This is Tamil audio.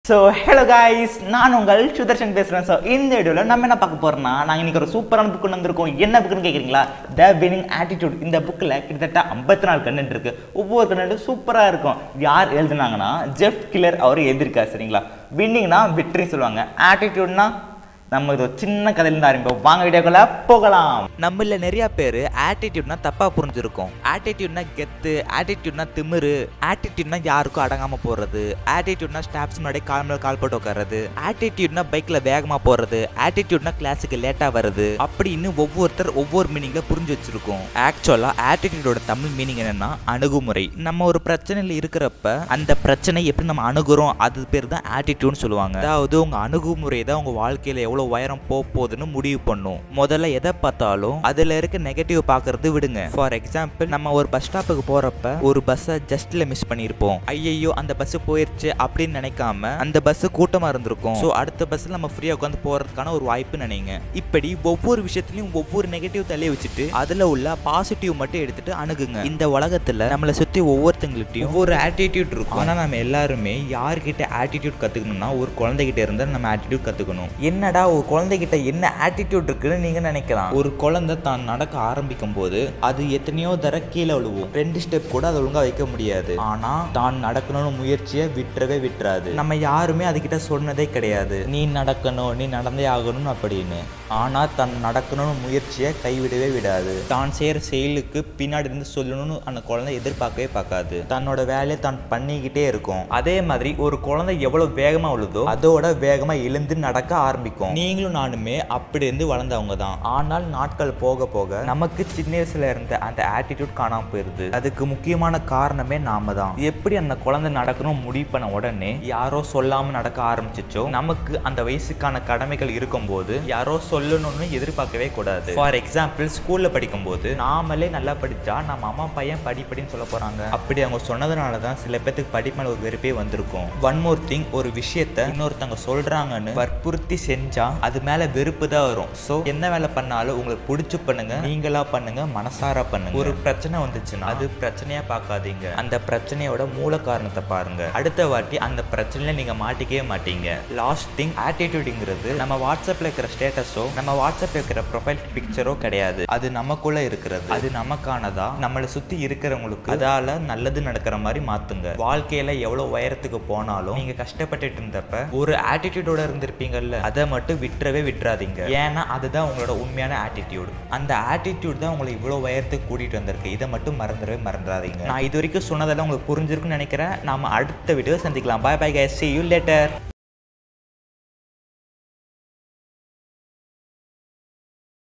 ஸோ ஹலோ காய்ஸ் நான் உங்கள் சுதர்ஷன் பேசுகிறேன் ஸோ இந்த வீடியோவில் நம்ம என்ன பார்க்க போகிறோம்னா நாங்கள் இன்றைக்கி ஒரு சூப்பரான புக்கு வந்திருக்கோம் என்ன புக்குன்னு கேட்குறீங்களா த வினிங் ஆட்டிடியூட் இந்த புக்கில் கிட்டத்தட்ட ஐம்பத்தி நாலு கண்டென்ட் இருக்குது ஒவ்வொரு கண்டென்ட்டும் சூப்பராக இருக்கும் யார் எழுதுனாங்கன்னா ஜெஃப் கில்லர் அவர் எழுதியிருக்காரு சரிங்களா வின்னிங்னா விக்டரின்னு சொல்லுவாங்க ஆட்டிடியூட்னா நம்ம இது ஒரு சின்ன கதையிலேருந்து ஆரம்பிப்போம் வாங்க வீடியோக்குள்ள போகலாம் நம்மள நிறைய பேர் ஆட்டிடியூட்னா தப்பா புரிஞ்சிருக்கோம் ஆட்டிடியூட்னா கெத்து ஆட்டிடியூட்னா திமிரு ஆட்டிடியூட்னா யாருக்கும் அடங்காம போறது ஆட்டிடியூட்னா ஸ்டாப்ஸ் முன்னாடி கால் மேல கால் போட்டு உட்கார்றது ஆட்டிடியூட்னா பைக்ல வேகமா போறது ஆட்டிடியூட்னா கிளாஸுக்கு லேட்டா வருது அப்படின்னு ஒவ்வொருத்தர் ஒவ்வொரு மீனிங்ல புரிஞ்சு வச்சிருக்கோம் ஆக்சுவலா ஆட்டிடியூடோட தமிழ் மீனிங் என்னன்னா அணுகுமுறை நம்ம ஒரு பிரச்சனையில இருக்கிறப்ப அந்த பிரச்சனை எப்படி நம்ம அணுகுறோம் அது பேர் தான் ஆட்டிடியூட்னு சொல்லுவாங்க அதாவது உங்க அணுகுமுறை தான் உங்க வாழ்க்கையில எவ்வளவு உயரம் போக போகுதுன்னு முடிவு பண்ணும் முதல்ல எதை பார்த்தாலும் அதுல இருக்க நெகட்டிவ் பார்க்கறது விடுங்க ஃபார் எக்ஸாம்பிள் நம்ம ஒரு பஸ் ஸ்டாப்புக்கு போறப்ப ஒரு பஸ்ஸை ஜஸ்ட்ல மிஸ் பண்ணியிருப்போம் ஐயையோ அந்த பஸ் போயிருச்சு அப்படின்னு நினைக்காம அந்த பஸ் கூட்டமா இருந்திருக்கும் ஸோ அடுத்த பஸ்ல நம்ம ஃப்ரீயா உட்காந்து போறதுக்கான ஒரு வாய்ப்பு நினைங்க இப்படி ஒவ்வொரு விஷயத்துலயும் ஒவ்வொரு நெகட்டிவ் தள்ளி வச்சுட்டு அதுல உள்ள பாசிட்டிவ் மட்டும் எடுத்துட்டு அணுகுங்க இந்த உலகத்துல நம்மளை சுத்தி ஒவ்வொருத்தங்கள்ட்டையும் ஒவ்வொரு ஆட்டிடியூட் இருக்கும் ஆனா நம்ம எல்லாருமே யார்கிட்ட ஆட்டிடியூட் கத்துக்கணும்னா ஒரு குழந்தைகிட்ட இருந்தா நம்ம ஆட்டிடியூட் கத்துக்கணும் என்னடா ஒரு குழந்தைகிட்ட என்ன ஆட்டிடியூட் இருக்குன்னு நீங்க நினைக்கலாம் ஒரு குழந்தை தான் நடக்க ஆரம்பிக்கும் போது அது எத்தனையோ தர கீழே விழுவும் ரெண்டு ஸ்டெப் கூட அதை ஒழுங்கா வைக்க முடியாது ஆனா தான் நடக்கணும்னு முயற்சியை விட்டுறவே விட்டுறாது நம்ம யாருமே அதுகிட்ட சொன்னதே கிடையாது நீ நடக்கணும் நீ நடந்தே ஆகணும் அப்படின்னு ஆனா தன் நடக்கணும்னு முயற்சியை கைவிடவே விடாது தான் செய்யற செயலுக்கு பின்னாடி இருந்து சொல்லணும்னு அந்த குழந்தை எதிர்பார்க்கவே பார்க்காது தன்னோட வேலையை தான் பண்ணிக்கிட்டே இருக்கும் அதே மாதிரி ஒரு குழந்தை எவ்வளவு வேகமா உழுதோ அதோட வேகமா எழுந்து நடக்க ஆரம்பிக்கும் நீங்களும் நானுமே அப்படி இருந்து வளர்ந்தவங்க தான் ஆனால் நாட்கள் போக போக நமக்கு சின்ன வயசுல இருந்த அந்த ஆட்டிடியூட் காணாம போயிருது அதுக்கு முக்கியமான காரணமே நாம தான் எப்படி அந்த குழந்தை நடக்கணும் முடிவு பண்ண உடனே யாரோ சொல்லாம நடக்க ஆரம்பிச்சிச்சோ நமக்கு அந்த வயசுக்கான கடமைகள் இருக்கும்போது யாரோ சொல்லணும்னு எதிர்பார்க்கவே கூடாது ஃபார் எக்ஸாம்பிள் ஸ்கூல்ல படிக்கும்போது நாமளே நல்லா படிச்சா நம்ம அம்மா பையன் படி படின்னு சொல்ல போறாங்க அப்படி அவங்க சொன்னதுனால தான் சில பேத்துக்கு படி மேல ஒரு வெறுப்பே வந்திருக்கும் ஒன் மோர் திங் ஒரு விஷயத்த இன்னொருத்தவங்க சொல்றாங்கன்னு வற்புறுத்தி செஞ்சா அது மேல வெறுப்பு தான் வரும் ஸோ என்ன வேலை பண்ணாலும் உங்களுக்கு பிடிச்சி பண்ணுங்க நீங்களா பண்ணுங்க மனசார பண்ணுங்க ஒரு பிரச்சனை வந்துச்சுன்னா அது பிரச்சனையா பார்க்காதீங்க அந்த பிரச்சனையோட மூல காரணத்தை பாருங்க அடுத்த வாட்டி அந்த பிரச்சனையில நீங்க மாட்டிக்கவே மாட்டீங்க லாஸ்ட் திங் ஆட்டிடியூடுங்கிறது நம்ம வாட்ஸ்அப்ல இருக்கிற ஸ்டேட்டஸோ நம்ம வாட்ஸ்அப்ல இருக்கிற ப்ரொஃபைல் பிக்சரோ கிடையாது அது நமக்குள்ள இருக்கிறது அது நமக்கானதா நம்மளை சுத்தி இருக்கிறவங்களுக்கு அதால நல்லது நடக்கிற மாதிரி மாத்துங்க வாழ்க்கையில எவ்வளவு உயரத்துக்கு போனாலும் நீங்க கஷ்டப்பட்டுட்டு இருந்தப்ப ஒரு ஆட்டிடியூடோட இருந்திருப்பீங்கல்ல அதை மட்டும் விட்டுறவே விட்டுறாதீங்க ஏன்னா அதுதான் உங்களோட உண்மையான ஆட்டிடியூட் அந்த ஆட்டிடியூட் தான் உங்களை இவ்வளவு உயரத்துக்கு கூட்டிட்டு வந்திருக்கு இதை மட்டும் மறந்துடவே மறந்துடாதீங்க நான் இது வரைக்கும் சொன்னதெல்லாம் உங்களுக்கு புரிஞ்சிருக்குன்னு நினைக்கிறேன் நாம அடுத்த வீடியோ சந்திக்கலாம் பாய் பாய் guys see you later